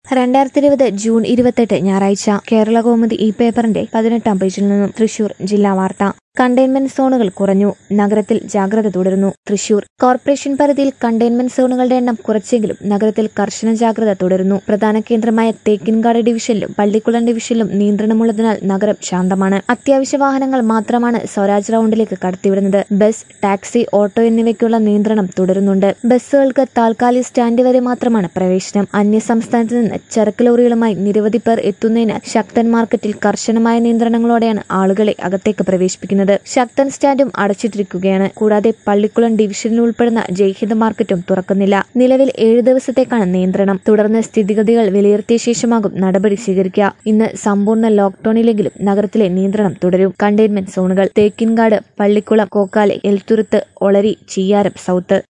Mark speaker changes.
Speaker 1: രണ്ടായിരത്തി ഇരുപത് ജൂൺ ഇരുപത്തെട്ട് ഞായറാഴ്ച കേരള കൗമുദി ഈ പേപ്പറിന്റെ പതിനെട്ടാം പേജിൽ നിന്നും തൃശൂർ ജില്ലാ വാർത്ത കണ്ടെയ്ൻമെന്റ് സോണുകൾ കുറഞ്ഞു നഗരത്തിൽ ജാഗ്രത തുടരുന്നു തൃശൂർ കോർപ്പറേഷൻ പരിധിയിൽ കണ്ടെയ്ൻമെന്റ് സോണുകളുടെ എണ്ണം കുറച്ചെങ്കിലും നഗരത്തിൽ കർശന ജാഗ്രത തുടരുന്നു പ്രധാന കേന്ദ്രമായ തേക്കിൻകാട് ഡിവിഷനിലും പള്ളിക്കുളം ഡിവിഷനിലും നിയന്ത്രണമുള്ളതിനാൽ നഗരം ശാന്തമാണ് അത്യാവശ്യ വാഹനങ്ങൾ മാത്രമാണ് സ്വരാജ് റൌണ്ടിലേക്ക് കടത്തിവിടുന്നത് ബസ് ടാക്സി ഓട്ടോ എന്നിവയ്ക്കുള്ള നിയന്ത്രണം തുടരുന്നുണ്ട് ബസ്സുകൾക്ക് താൽക്കാലിക സ്റ്റാൻഡ് വരെ മാത്രമാണ് പ്രവേശനം അന്യ സംസ്ഥാനത്ത് നിന്ന് ചരക്ക് ലോറികളുമായി നിരവധി പേർ എത്തുന്നതിനാൽ ശക്തൻ മാർക്കറ്റിൽ കർശനമായ നിയന്ത്രണങ്ങളോടെയാണ് ആളുകളെ അകത്തേക്ക് പ്രവേശിപ്പിക്കുന്നത് ശക്തൻ സ്റ്റാൻഡും അടച്ചിട്ടിരിക്കുകയാണ് കൂടാതെ പള്ളിക്കുളം ഡിവിഷനിൽ ഉൾപ്പെടുന്ന ജയ്ഹിന്ദ് മാർക്കറ്റും തുറക്കുന്നില്ല നിലവിൽ ഏഴ് ദിവസത്തേക്കാണ് നിയന്ത്രണം തുടർന്ന് സ്ഥിതിഗതികൾ വിലയിരുത്തിയ ശേഷമാകും നടപടി സ്വീകരിക്കുക ഇന്ന് സമ്പൂർണ്ണ ലോക്ഡൌണിലെങ്കിലും നഗരത്തിലെ നിയന്ത്രണം തുടരും കണ്ടെയ്ൻമെന്റ് സോണുകൾ തേക്കിൻകാട് പള്ളിക്കുളം കോക്കാലെ എൽത്തുരുത്ത് ഒളരി ചീയാരം സൗത്ത്